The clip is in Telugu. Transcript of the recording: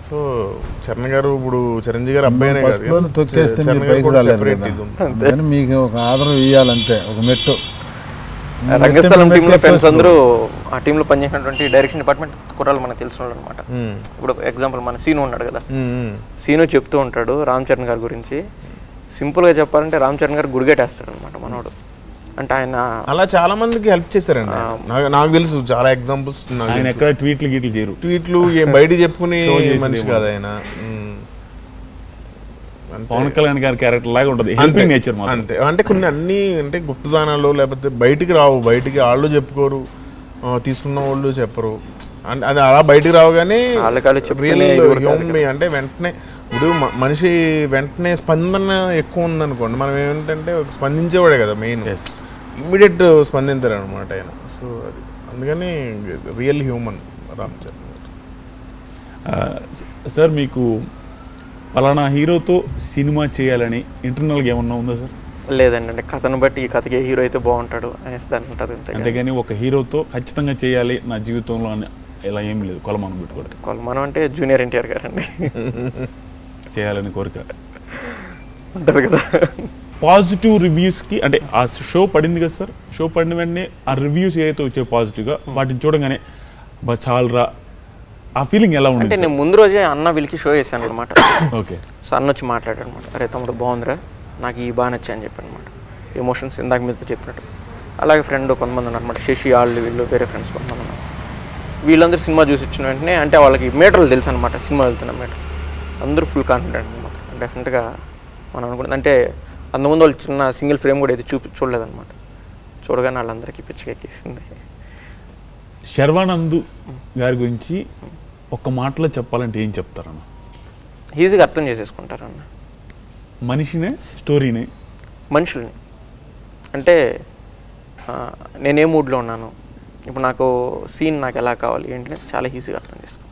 సో చరణ్ గారు ఇప్పుడు చిరంజీవి గారు అబ్బాయినే కాదు ఫస్ట్లో తొక్కేస్తే చరణ్ మీరు గారు పైకి కూడా రాలేరు separate కదా. ఇది ఉంది. అందుకని మీకు ఒక ఆదరణ ఇవ్వాలంతే ఒక మెట్టు రంగస్థలం మెట్టు టీంలో ఫ్రెండ్స్ ఎక్కేస్తారు. అందరూ ఆ టీంలో పనిచేసినటువంటి డైరెక్షన్ డిపార్ట్మెంట్ కుర్రాళ్ళు మనకు తెలిసిన వాళ్ళు అనమాట మ్మ్. ఇప్పుడు ఎగ్జాంపుల్ మన సీను ఉన్నాడు కదా మ్మ్, మ్మ్. సీను చెప్తూ ఉంటాడు రామ్ చరణ్ గారి గురించి సింపుల్గా చెప్పాలంటే రామ్ చరణ్ గారు గుడిగట్టేస్తాడు అనమాట మనోడు అంటే ఆయన అలా చాలా మందికి హెల్ప్ చేశారండి నాకు నాకు తెలుసు చాలా ఎగ్జాంపుల్స్ నాకు ఆయన తెలుసు. ఎక్కడ ట్వీట్లు గీట్లు చేయరు ట్వీట్లు ఏం బయట చెప్పుకుని Show చేసేది మనిషి ఏమో. కాదు ఆయన మ్మ్. అంతే. పవన్ కళ్యాణ్ గారి క్యారెక్టర్ లాగా ఉంటుంది అంతే హెల్పింగ్ నేచర్ మాత్రం అంతే అంటే కొన్ని అన్ని అంటే గుప్తదానాలు లేకపోతే బయటికి రావు బయటికి వాళ్ళు చెప్పుకోరు ఆ, తీసుకున్న వాళ్ళు చెప్పరు అంటే అది అలా బయటికి రావు కానీ వాళ్ళకి వాళ్ళు చెప్తేనే రియల్ ఇది కూడా కాదు హ్యూమన్ అంటే వెంటనే ఇప్పుడు మ- మనిషి వెంటనే స్పందన ఎక్కువ ఉందనుకోండి మనం ఏమిటంటే ఒక స్పందించేవాడే కదా మెయిన్ Yes. ఇమ్మీడియట్ స్పందించారు అనమాట ఆయన సో అది అందుకని రియల్ హ్యూమన్ రామ్ చరణ్ గారు. ఆ, స- సార్ మీకు పలానా హీరోతో సినిమా చేయాలని ఇంటర్నల్గా ఏమన్నా ఉందా సార్ లేదండి అంటే కథను బట్టి ఈ కథకి ఏ హీరో అయితే బాగుంటాడు అనేసి దాని ఉంటుంది అంతే అంతేగాని ఒక హీరోతో ఖచ్చితంగా చేయాలి నా జీవితంలో అని ఇలా ఏం లేదు కొలమానం పెట్టుకోవడం మనం అంటే జూనియర్ ఎన్టీఆర్ గారు అండి చేయాలని కోరిక ఉంటుంది కదా పాజిటివ్ రివ్యూస్కి అంటే ఆ షో పడింది కదా సార్ షో పడిన వెంటనే ఆ రివ్యూస్ ఏదైతే వచ్చాయి పాజిటివ్గా వాటిని చూడగానే బా చాలరా ఆ ఫీలింగ్ ఎలా అంటే ఉండేది నేను ముందు రోజే అన్న వీళ్ళకి షో చేశాను అనమాట ఓకే సో అన్న వచ్చి మాట్లాడాడు అనమాట అరే తమ్ముడు బాగుందిరా నాకు ఈ బాగా నచ్చాయి అని చెప్పాను అనమాట ఎమోషన్స్ ఇందాక మీతో చెప్పినట్టు అలాగే ఫ్రెండ్ కొంతమంది ఉన్నారు అనమాట శశి వాళ్ళు వీళ్ళు వేరే ఫ్రెండ్స్ కొంతమంది ఉన్నారు వీళ్ళందరూ సినిమా చూసి వచ్చిన వెంటనే అంటే వాళ్ళకి మీటర్లు తెలుసు అనమాట సినిమా వెళ్తున్న మీటర్ అందరూ ఫుల్ కాన్ఫిడెంట్ అనమాట డెఫినెట్గా మనం అనుకుంటుంది అంటే అంతకుముందు వాళ్ళు చిన్న సింగిల్ ఫ్రేమ్ కూడా అయితే చూపి చూడలేదన్నమాట చూడగానే వాళ్ళందరికీ పిచ్చికెక్కేసింది శర్వానంద్ గారి గురించి ఒక్క మాటలో చెప్పాలంటే ఏం చెప్తారన్న ఈజీగా అర్థం చేసేసుకుంటారన్న మనిషినే స్టోరీనే మనుషుల్ని అంటే ఆ, నేను ఏ మూడ్లో ఉన్నాను ఇప్పుడు నాకు సీన్ నాకు ఎలా కావాలి ఏంటి అనేది చాలా ఈజీగా అర్థం చేసుకో